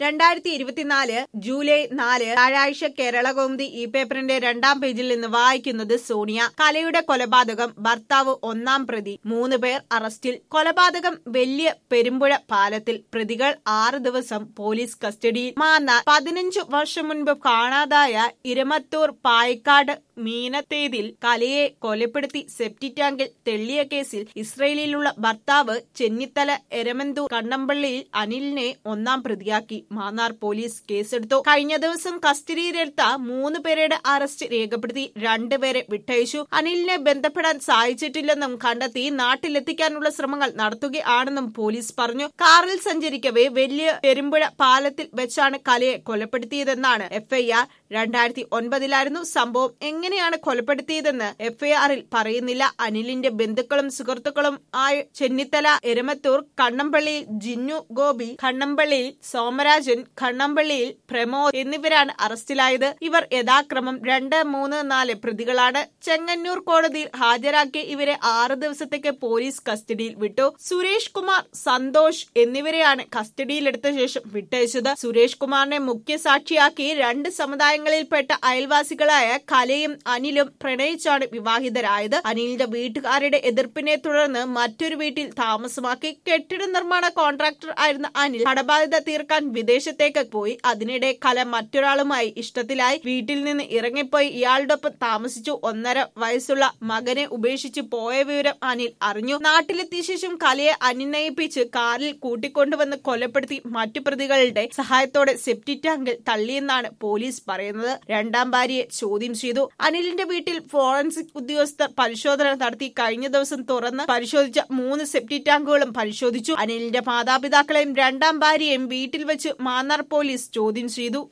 രണ്ടായിരത്തി ഇരുപത്തിനാല് ജൂലൈ നാല് വ്യാഴാഴ്ച കേരള കൗമുദി ഈ പേപ്പറിന്റെ രണ്ടാം പേജിൽ നിന്ന് വായിക്കുന്നത് സോണിയ കലയുടെ കൊലപാതകം ഭർത്താവ് ഒന്നാം പ്രതി മൂന്ന് പേർ അറസ്റ്റിൽ കൊലപാതകം വലിയ പെരുമ്പുഴ പാലത്തിൽ പ്രതികൾ ആറ് ദിവസം പോലീസ് കസ്റ്റഡിയിൽ മാന്നാർ പതിനഞ്ചു വർഷം മുൻപ് കാണാതായ ഇരമത്തൂർ പായിക്കാട് മീനത്തേതിൽ കലയെ കൊലപ്പെടുത്തി സെപ്റ്റി ടാങ്കിൽ തെള്ളിയ കേസിൽ ഇസ്രയേലിലുള്ള ഭർത്താവ് ചെന്നിത്തല എരമന്തൂർ കണ്ണമ്പള്ളിയിൽ അനിലിനെ ഒന്നാം പ്രതിയാക്കി മാന്നാർ പോലീസ് കേസെടുത്തു കഴിഞ്ഞ ദിവസം കസ്റ്റഡിയിലെടുത്ത മൂന്ന് പേരുടെ അറസ്റ്റ് രേഖപ്പെടുത്തി രണ്ടുപേരെ വിട്ടയച്ചു അനിലിനെ ബന്ധപ്പെടാൻ സാധിച്ചിട്ടില്ലെന്നും കണ്ടെത്തി നാട്ടിലെത്തിക്കാനുള്ള ശ്രമങ്ങൾ നടത്തുകയാണെന്നും പോലീസ് പറഞ്ഞു കാറിൽ സഞ്ചരിക്കവേ വലിയ പെരുമ്പുഴ പാലത്തിൽ വെച്ചാണ് കലയെ കൊലപ്പെടുത്തിയതെന്നാണ് എഫ്ഐആർ രണ്ടായിരത്തി ഒൻപതിലായിരുന്നു സംഭവം എങ്ങനെയാണ് കൊലപ്പെടുത്തിയതെന്ന് എഫ്ഐആറിൽ പറയുന്നില്ല അനിലിന്റെ ബന്ധുക്കളും സുഹൃത്തുക്കളും ആയ ചെന്നിത്തല എരമത്തൂർ കണ്ണമ്പള്ളിയിൽ ജിന്നു ഗോപി കണ്ണമ്പള്ളിയിൽ സോമരാജൻ കണ്ണമ്പള്ളിയിൽ പ്രമോദ് എന്നിവരാണ് അറസ്റ്റിലായത് ഇവർ യഥാക്രമം രണ്ട് മൂന്ന് നാല് പ്രതികളാണ് ചെങ്ങന്നൂർ കോടതിയിൽ ഹാജരാക്കിയ ഇവരെ ആറ് ദിവസത്തേക്ക് പോലീസ് കസ്റ്റഡിയിൽ വിട്ടു സുരേഷ് കുമാർ സന്തോഷ് എന്നിവരെയാണ് കസ്റ്റഡിയിലെടുത്ത ശേഷം വിട്ടയച്ചത് സുരേഷ് കുമാറിനെ മുഖ്യ സാക്ഷിയാക്കി രണ്ട് സമുദായങ്ങളിൽപ്പെട്ട അയൽവാസികളായ കലയും അനിലും പ്രണയിച്ചാണ് വിവാഹിതരായത് അനിലിന്റെ വീട്ടുകാരുടെ എതിർപ്പിനെ തുടർന്ന് മറ്റൊരു വീട്ടിൽ താമസമാക്കി കെട്ടിട നിർമ്മാണ കോൺട്രാക്ടർ ആയിരുന്ന അനിൽ കടബാധ്യത തീർക്കാൻ വിദേശത്തേക്ക് പോയി അതിനിടെ കല മറ്റൊരാളുമായി ഇഷ്ടത്തിലായി വീട്ടിൽ നിന്ന് ഇറങ്ങിപ്പോയി ഇയാളുടെ ഒപ്പം താമസിച്ചു ഒന്നര വയസ്സുള്ള മകനെ ഉപേക്ഷിച്ച് പോയ വിവരം അനിൽ അറിഞ്ഞു നാട്ടിലെത്തിയ ശേഷം കലയെ അനുനയിപ്പിച്ച് കാറിൽ കൂട്ടിക്കൊണ്ടുവന്ന് കൊലപ്പെടുത്തി മറ്റു പ്രതികളുടെ സഹായത്തോടെ സെപ്റ്റി ടാങ്കിൽ തള്ളിയെന്നാണ് പോലീസ് പറയുന്നത് രണ്ടാം ഭാര്യയെ ചോദ്യം ചെയ്തു അനിലിന്റെ വീട്ടിൽ ഫോറൻസിക് ഉദ്യോഗസ്ഥർ പരിശോധന നടത്തി കഴിഞ്ഞ ദിവസം തുറന്ന് പരിശോധിച്ച മൂന്ന് സെപ്റ്റി ടാങ്കുകളും പരിശോധിച്ചു അനിലിന്റെ മാതാപിതാക്കളെയും രണ്ടാം ഭാര്യയെയും വീട്ടിൽ വെച്ച് മാന്നാർ പോലീസ് ചോദ്യം ചെയ്തു